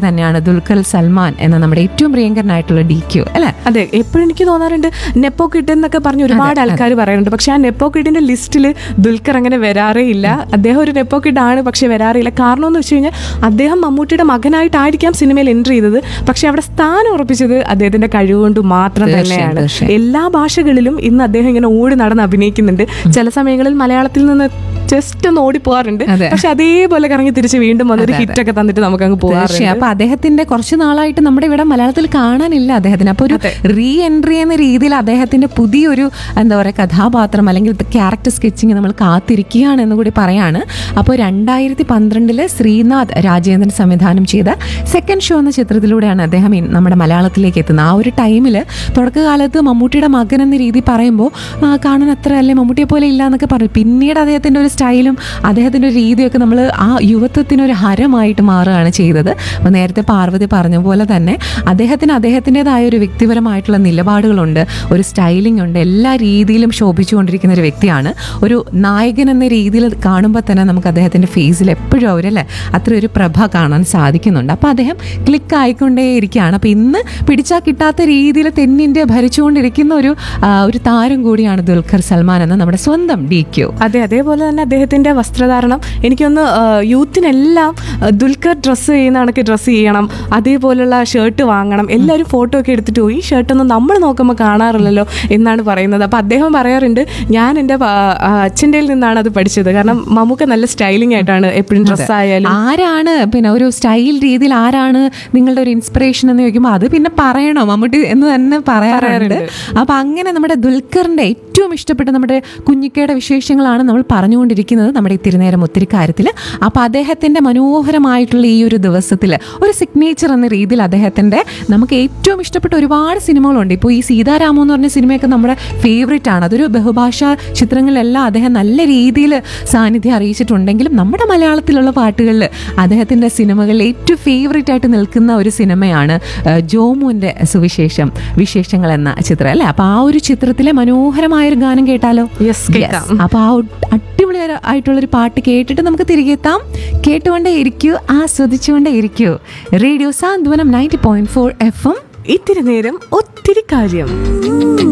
തന്നെയാണ് ദുൽഖർ സൽമാൻ എന്ന നമ്മുടെ ഏറ്റവും പ്രിയങ്കരനായിട്ടുള്ള ഡി ക്യു അല്ലെ അതെ എപ്പോഴും എനിക്ക് തോന്നാറുണ്ട് നെപ്പോ കിഡ് എന്നൊക്കെ പറഞ്ഞ് ഒരുപാട് ആൾക്കാർ പറയാറുണ്ട് പക്ഷെ ആ നെപ്പോ കിഡിന്റെ ലിസ്റ്റിൽ ദുൽഖർ അങ്ങനെ വരാറേ ഇല്ല അദ്ദേഹം ഒരു നെപ്പോ കിഡ് ആണ് പക്ഷെ വരാറില്ല കാരണം എന്ന് വെച്ച് കഴിഞ്ഞാൽ അദ്ദേഹം മമ്മൂട്ടിയുടെ മകനായിട്ടായിരിക്കാം സിനിമയിൽ എൻട്രി ചെയ്തത് പക്ഷെ അവിടെ സ്ഥാനം ഉറപ്പിച്ചത് അദ്ദേഹത്തിന്റെ കഴിവുകൊണ്ട് മാത്രം തീർച്ചയായും, തന്നെയാണ് തീർച്ചയായും. എല്ലാ ഭാഷകളിലും ഇന്ന് അദ്ദേഹം ഇങ്ങനെ ഓടി നടന്ന് അഭിനയിക്കുന്നുണ്ട് ചില സമയങ്ങളിൽ മലയാളത്തിൽ നിന്ന് ജസ്റ്റ് ഒന്ന് ഓടി പോകാറുണ്ട് അതെ. പക്ഷെ അതേപോലെ കറങ്ങി തിരിച്ച് വീണ്ടും വന്നൊരു അതെ, അതെ. ഹിറ്റ് ഒക്കെ തന്നിട്ട് നമുക്ക് അങ്ങ് തീർച്ചയായും പോകാറുണ്ട് അപ്പൊ അദ്ദേഹത്തിന്റെ കുറച്ച് നാളായിട്ട് നമ്മുടെ ഇവിടെ മലയാളത്തിൽ കാണാനില്ല അദ്ദേഹത്തിന് അപ്പൊ ഒരു അതെ. റീ എൻട്രി എന്ന രീതിയിൽ അദ്ദേഹത്തിന്റെ പുതിയൊരു എന്താ പറയുക കഥാപാത്രം അല്ലെങ്കിൽ ക്യാരക്ടർ സ്കെച്ചിങ് നമ്മൾ കാത്തിരിക്കുകയാണ് എന്ന് കൂടി പറയാണ് അപ്പോൾ രണ്ടായിരത്തി പന്ത്രണ്ടില് ശ്രീനാഥ് രാജേന്ദ്രൻ സംവിധാനം ചെയ്ത സെക്കൻഡ് ഷോ എന്ന ചിത്രത്തിലൂടെയാണ് അദ്ദേഹം ഇൻ- നമ്മുടെ മലയാളത്തിലേക്ക് എത്തുന്നത് ആ ഒരു ടൈമിൽ തുടക്കകാലത്ത് മമ്മൂട്ടിയുടെ മകൻ എന്ന രീതി പറയുമ്പോൾ കാണാൻ അത്ര അല്ലേ മമ്മൂട്ടിയെ പോലെ ഇല്ല എന്നൊക്കെ പറയും പിന്നീട് അദ്ദേഹത്തിന്റെ ഒരു സ്റ്റൈലും അദ്ദേഹത്തിന്റെ ഒരു രീതിയൊക്കെ നമ്മൾ ആ യുവത്വത്തിന് ഒരു ഹരമായിട്ട് മാറുകയാണ് ചെയ്തത് അപ്പോൾ നേരത്തെ പാർവതി പറഞ്ഞ പോലെ തന്നെ അദ്ദേഹത്തിന് അദ്ദേഹത്തിൻ്റെതായ ഒരു വ്യക്തിപരമായിട്ടുള്ള നിലപാടുകളുണ്ട് ഒരു സ്റ്റൈലിംഗ് ഉണ്ട് എല്ലാ രീതിയിലും ശോഭിച്ചുകൊണ്ടിരിക്കുന്ന ഒരു വ്യക്തിയാണ് ഒരു നായകൻ എന്ന രീതിയിൽ കാണുമ്പോൾ തന്നെ നമുക്ക് അദ്ദേഹത്തിന്റെ ഫേസിൽ എപ്പോഴും അവരല്ലേ അത്ര ഒരു പ്രഭ കാണാൻ സാധിക്കുന്നുണ്ട് അപ്പോൾ അദ്ദേഹം ക്ലിക്ക് ആയിക്കൊണ്ടേയിരിക്കുകയാണ് അപ്പോൾ ഇന്ന് പിടിച്ചാൽ കിട്ടാത്ത രീതിയിൽ തെന്നിന്ത്യ ഭരിച്ചുകൊണ്ടിരിക്കുന്ന ഒരു ആ, ഒരു താരം കൂടിയാണ് ദുൽഖർ സൽമാൻ എന്ന നമ്മുടെ സ്വന്തം ഡി ക്യു അതെ അതേപോലെ തന്നെ അദ്ദേഹത്തിന്റെ വസ്ത്രധാരണം എനിക്കൊന്ന് യൂത്തിനെല്ലാം ആ, ദുൽഖർ ഡ്രസ്സ് ചെയ്യുന്ന കണക്ക് ഡ്രസ്സ് ചെയ്യണം അതേപോലുള്ള ഷർട്ട് വാങ്ങണം എല്ലാവരും ഫോട്ടോ ഒക്കെ എടുത്തിട്ട് പോയി ഈ ഷർട്ടൊന്നും നമ്മൾ നോക്കുമ്പോൾ കാണാറില്ലല്ലോ എന്നാണ് പറയുന്നത് അപ്പോൾ അദ്ദേഹം പറയാറുണ്ട് ഞാൻ എൻ്റെ അച്ഛൻ്റെ നിന്നാണ് അത് പഠിച്ചത് കാരണം മമ്മൂക്ക നല്ല സ്റ്റൈലിംഗ് ആയിട്ടാണ് എപ്പോഴും ഡ്രസ്സ് ആയാലും ആരാണ് പിന്നെ ഒരു സ്റ്റൈൽ രീതിയിൽ ആരാണ് നിങ്ങളുടെ ഒരു ഇൻസ്പിറേഷൻ എന്ന് ചോദിക്കുമ്പോൾ അത് പിന്നെ പറയണോ മമ്മൂട്ടി എന്ന് തന്നെ പറയാറുണ്ട് അപ്പൊ അങ്ങനെ നമ്മുടെ ദുൽഖറിന്റെ ഏറ്റവും ഇഷ്ടപ്പെട്ട നമ്മുടെ കുഞ്ഞിക്കയുടെ വിശേഷങ്ങളാണ് നമ്മൾ പറഞ്ഞുകൊണ്ടിരിക്കുന്നത് നമ്മുടെ ഈ തിരുനേരം ഒത്തിരി കാര്യത്തിൽ അപ്പൊ അദ്ദേഹത്തിന്റെ മനോഹരമായിട്ടുള്ള ഈ ഒരു ദിവസത്തിൽ ഒരു സിഗ്നേച്ചർ എന്ന രീതിയിൽ അദ്ദേഹത്തിന്റെ നമുക്ക് ഏറ്റവും ഇഷ്ടപ്പെട്ട ഒരുപാട് സിനിമകളുണ്ട് ഇപ്പോൾ ഈ സീതാരാമം എന്ന് പറഞ്ഞ സിനിമയൊക്കെ നമ്മുടെ ഫേവറേറ്റ് ആണ് അതൊരു ബഹുഭാഷാ ചിത്രങ്ങളിലെല്ലാം അദ്ദേഹം നല്ല രീതിയിൽ സാന്നിധ്യം അറിയിച്ചിട്ടുണ്ടെങ്കിലും നമ്മുടെ മലയാളത്തിലുള്ള പാട്ടുകളിൽ അദ്ദേഹത്തിന്റെ സിനിമകളിൽ ഏറ്റവും ഫേവറേറ്റ് ആയിട്ട് നിൽക്കുന്ന ഒരു സിനിമയാണ് ആ, ജോമുവിന്റെ സുവിശേഷം വിശേഷങ്ങൾ എന്ന ചിത്രം അല്ലേ അപ്പൊ ആ ഒരു ചിത്രത്തിലെ മനോഹരമായ ഒരു ഗാനം കേട്ടാലോ Yes, കേൾക്കാം. അപ്പൊ ആ ഒ- അടിപൊളി ആയിട്ടുള്ള ഒരു പാട്ട് കേട്ടിട്ട് നമുക്ക് തിരികെ എത്താം കേട്ടുകൊണ്ടേ ഇരിക്കൂ ആസ്വദിച്ചുകൊണ്ടേ ഇരിക്കൂ radio Santhwanam ninety point four F M ഇത്തിരി നേരം ഒത്തിരി കാര്യം